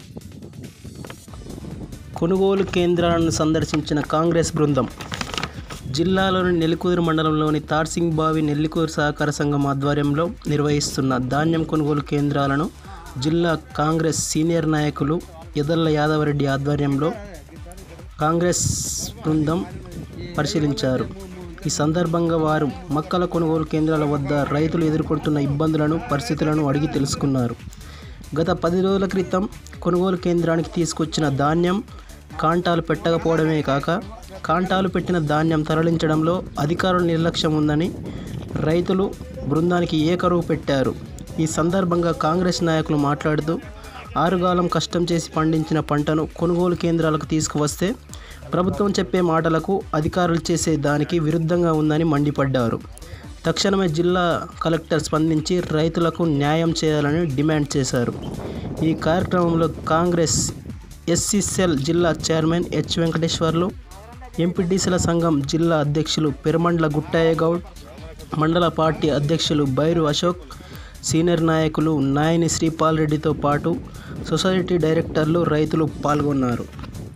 కొనుగోలు కేంద్రాలను సందర్శించిన కాంగ్రెస్ బృందం జిల్లాలోని నెల్లికూరు మండలంలోని తార్సింగ్ బావి నెల్లికూరు సహకార సంఘం ఆధ్వర్యంలో నిర్వహిస్తున్న ధాన్యం కొనుగోలు కేంద్రాలను జిల్లా కాంగ్రెస్ సీనియర్ నాయకులు ఎదల్ల యాదవరెడ్డి ఆధ్వర్యంలో కాంగ్రెస్ బృందం పరిశీలించారు ఈ సందర్భంగా వారు మక్కల కొనుగోలు కేంద్రాల వద్ద రైతులు ఎదుర్కొంటున్న ఇబ్బందులను పరిస్థితులను అడిగి తెలుసుకున్నారు గత పది రోజుల క్రితం కొనుగోలు కేంద్రానికి తీసుకొచ్చిన ధాన్యం కాంటాలు పెట్టకపోవడమే కాక కాంటాలు పెట్టిన ధాన్యం తరలించడంలో అధికారుల నిర్లక్ష్యం ఉందని రైతులు బృందానికి ఏకరువు పెట్టారు ఈ సందర్భంగా కాంగ్రెస్ నాయకులు మాట్లాడుతూ ఆరుగాలం కష్టం చేసి పండించిన పంటను కొనుగోలు కేంద్రాలకు తీసుకువస్తే ప్రభుత్వం చెప్పే మాటలకు అధికారులు చేసే దానికి విరుద్ధంగా ఉందని మండిపడ్డారు తక్షణమే జిల్లా కలెక్టర్ స్పందించి రైతులకు న్యాయం చేయాలని డిమాండ్ చేశారు ఈ కార్యక్రమంలో కాంగ్రెస్ ఎస్సీ సెల్ జిల్లా చైర్మన్ హెచ్ వెంకటేశ్వర్లు ఎంపీటీసీల సంఘం జిల్లా అధ్యక్షులు పెరమండ్ల గుట్టయ్య గౌడ్ మండల పార్టీ అధ్యక్షులు బైరు అశోక్ సీనియర్ నాయకులు నాయని శ్రీపాల్ రెడ్డితో పాటు సొసైటీ డైరెక్టర్లు రైతులు పాల్గొన్నారు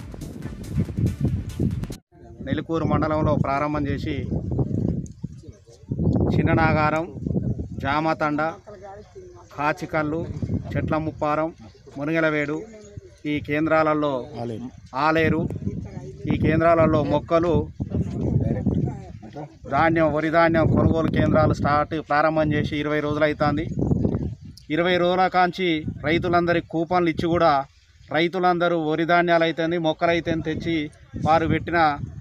నెల్లికూరు మండలంలో ప్రారంభం చేసి చిన్ననాగారం జామతండ కాచికల్లు చెట్ల ముప్పారం మునిగలవేడు ఈ కేంద్రాలలో ఆలేరు ఈ కేంద్రాలలో మొక్కలు ధాన్యం వరి ధాన్యం కొనుగోలు కేంద్రాలు స్టార్ట్ ప్రారంభం చేసి ఇరవై రోజులు అవుతుంది ఇరవై రోజుల కాంచి రైతులందరికి కూపన్లు ఇచ్చి కూడా రైతులందరూ వరి ధాన్యాలు అయితేంది మొక్కలు అయితే తెచ్చి వారు పెట్టిన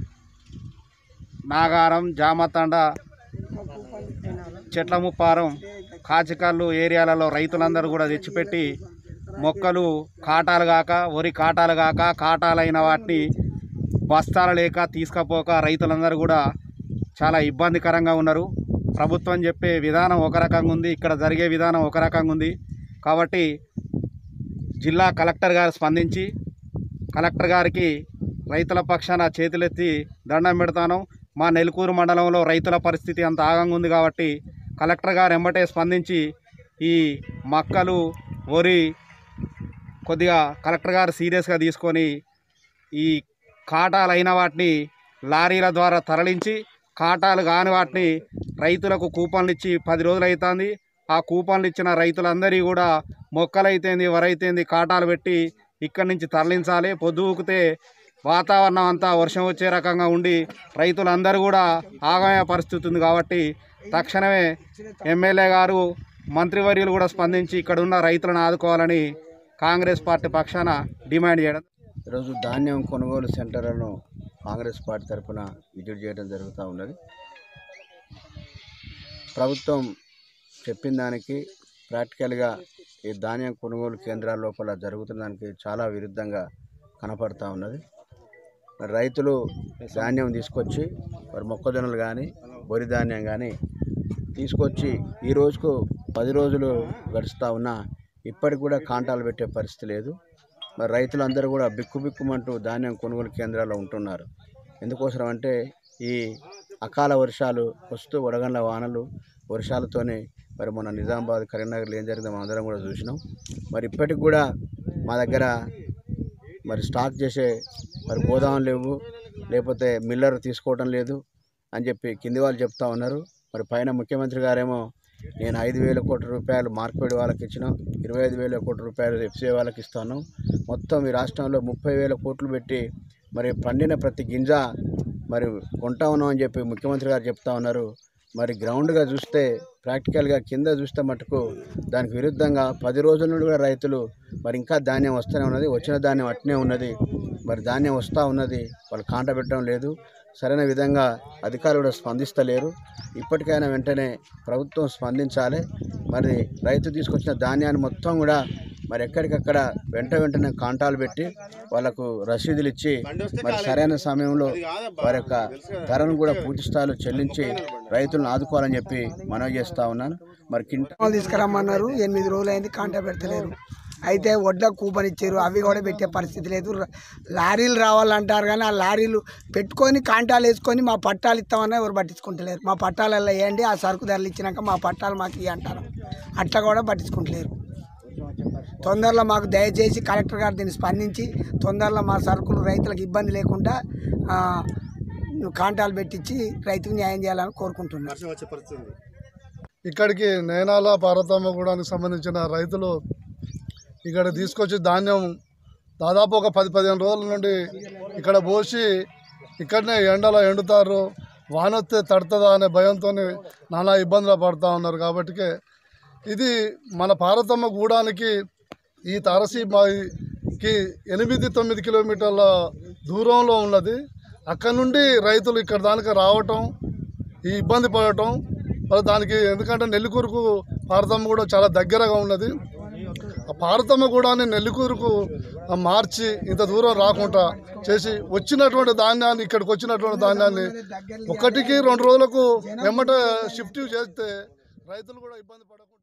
నాగారం జామతండ చెట్ల ముప్పారం కాచికల్లు ఏరియాలలో రైతులందరూ కూడా తెచ్చిపెట్టి మొక్కలు కాటాలు కాక వరి కాటాలు కాక కాటాలైన వాటిని బస్తాలు లేక తీసుకపోక రైతులందరూ కూడా చాలా ఇబ్బందికరంగా ఉన్నారు ప్రభుత్వం చెప్పే విధానం ఒక రకంగా ఉంది ఇక్కడ జరిగే విధానం ఒక రకంగా ఉంది కాబట్టి జిల్లా కలెక్టర్ గారు స్పందించి కలెక్టర్ గారికి రైతుల పక్షాన చేతులెత్తి దండం పెడతాను మా నెలకూరు మండలంలో రైతుల పరిస్థితి అంత ఆగంగా ఉంది కాబట్టి కలెక్టర్ గారు ఎంబటే స్పందించి ఈ మక్కలు వరి కొద్దిగా కలెక్టర్ గారు సీరియస్గా తీసుకొని ఈ కాటాలు అయిన వాటిని లారీల ద్వారా తరలించి కాటాలు కాని వాటిని రైతులకు కూపన్లు ఇచ్చి పది రోజులు అవుతుంది ఆ కూపన్లు ఇచ్చిన రైతులందరికీ కూడా మొక్కలైతేంది వరైతేంది కాటాలు పెట్టి ఇక్కడి నుంచి తరలించాలి పొద్దుకుతే వాతావరణం అంతా వర్షం వచ్చే రకంగా ఉండి రైతులందరూ కూడా ఆగమయ పరిస్థితి ఉంది కాబట్టి తక్షణమే ఎమ్మెల్యే గారు మంత్రివర్యులు కూడా స్పందించి ఇక్కడ ఉన్న రైతులను ఆదుకోవాలని కాంగ్రెస్ పార్టీ పక్షాన డిమాండ్ చేయడం ఈరోజు ధాన్యం కొనుగోలు సెంటర్లను కాంగ్రెస్ పార్టీ తరఫున విజిట్ చేయడం జరుగుతూ ఉన్నది ప్రభుత్వం చెప్పిన దానికి ప్రాక్టికల్గా ఈ ధాన్యం కొనుగోలు కేంద్రాల లోపల జరుగుతున్న దానికి చాలా విరుద్ధంగా కనపడతా ఉన్నది మరి రైతులు ధాన్యం తీసుకొచ్చి మరి మొక్కజొన్నలు కానీ వరి ధాన్యం కానీ తీసుకొచ్చి ఈ రోజుకు పది రోజులు గడుస్తూ ఉన్నా ఇప్పటికి కూడా కాంటాలు పెట్టే పరిస్థితి లేదు మరి రైతులందరూ కూడా బిక్కు బిక్కుమంటూ ధాన్యం కొనుగోలు కేంద్రాల్లో ఉంటున్నారు ఎందుకోసం అంటే ఈ అకాల వర్షాలు వస్తూ వడగండ్ల వానలు వర్షాలతోనే మరి మన నిజామాబాద్ కరీంనగర్లో ఏం జరిగిందో మనం అందరం కూడా చూసినాం మరి ఇప్పటికి కూడా మా దగ్గర మరి స్టాక్ చేసే మరి గోదాం లేవు లేకపోతే మిల్లర్ తీసుకోవడం లేదు అని చెప్పి కింది వాళ్ళు చెప్తా ఉన్నారు మరి పైన ముఖ్యమంత్రి గారేమో నేను ఐదు వేల కోట్ల రూపాయలు మార్కెట్ వాళ్ళకి ఇచ్చిన ఇరవై ఐదు వేల కోట్ల రూపాయలు ఎఫ్సీఐ వాళ్ళకి ఇస్తాను మొత్తం ఈ రాష్ట్రంలో ముప్పై వేల కోట్లు పెట్టి మరి పండిన ప్రతి గింజ మరి కొంటా ఉన్నాం అని చెప్పి ముఖ్యమంత్రి గారు చెప్తా ఉన్నారు మరి గ్రౌండ్గా చూస్తే ప్రాక్టికల్గా కింద చూస్తే మటుకు దానికి విరుద్ధంగా పది రోజుల నుండి కూడా రైతులు మరి ఇంకా ధాన్యం వస్తూనే ఉన్నది వచ్చిన ధాన్యం అట్నే ఉన్నది మరి ధాన్యం వస్తూ ఉన్నది వాళ్ళు కాంట పెట్టడం లేదు సరైన విధంగా అధికారులు కూడా స్పందిస్తలేరు ఇప్పటికైనా వెంటనే ప్రభుత్వం స్పందించాలి మరి రైతు తీసుకొచ్చిన ధాన్యాన్ని మొత్తం కూడా మరి ఎక్కడికక్కడ వెంట వెంటనే కాంటాలు పెట్టి వాళ్ళకు రసీదులు ఇచ్చి మరి సరైన సమయంలో వారి యొక్క ధరను కూడా పూర్తి స్థాయిలో చెల్లించి రైతులను ఆదుకోవాలని చెప్పి మనవి చేస్తా ఉన్నాను మరి కింట వాళ్ళు తీసుకురమ్మన్నారు ఎనిమిది రోజులు అయింది కాంటా పెడతలేరు అయితే వడ్ల కూపన్ ఇచ్చారు అవి కూడా పెట్టే పరిస్థితి లేదు ర- లారీలు రావాలంటారు కానీ ఆ లారీలు పెట్టుకొని కాంటాలు వేసుకొని మా పట్టాలు ఇస్తామన్నా ఎవరు పట్టించుకుంటలేరు మా పట్టాలలో వేయండి ఆ సరుకు ధరలు ఇచ్చినాక మా పట్టాలు మాకు ఇవ్వంటారు అట్లా కూడా పట్టించుకుంటలేరు తొందరలో మాకు దయచేసి కలెక్టర్ గారు దీన్ని స్పందించి తొందరలో మా సరుకులు రైతులకు ఇబ్బంది లేకుండా ఆ, కాంటాలు పెట్టించి రైతుకు న్యాయం చేయాలని కోరుకుంటున్నాను ఇక్కడికి నేనాల పార్వతమ్మ గూడానికి సంబంధించిన రైతులు ఇక్కడ తీసుకొచ్చి ధాన్యం దాదాపు ఒక పది పదిహేను రోజుల నుండి ఇక్కడ పోసి ఇక్కడనే ఎండలో ఎండుతారు వానొస్తే తడుతుందా అనే భయంతో నానా ఇబ్బందులు పడుతూ ఉన్నారు కాబట్టి ఇది మన పార్వతమ్మ గూడానికి ఈ తారసీ బావికి ఎనిమిది తొమ్మిది కిలోమీటర్ల దూరంలో ఉన్నది అక్కడ నుండి రైతులు ఇక్కడ దానికి రావటం ఈ ఇబ్బంది పడటం మరి దానికి ఎందుకంటే నెల్లికూరుకు పారతమ్మ కూడా చాలా దగ్గరగా ఉన్నది ఆ పారతమ్మ కూడా నెల్లికూరుకు మార్చి ఇంత దూరం రాకుండా చేసి వచ్చినటువంటి ధాన్యాన్ని ఇక్కడికి వచ్చినటువంటి ధాన్యాన్ని ఒకటికి రెండు రోజులకు వెమ్మట షిఫ్ట్ చేస్తే రైతులు కూడా ఇబ్బంది పడకుండా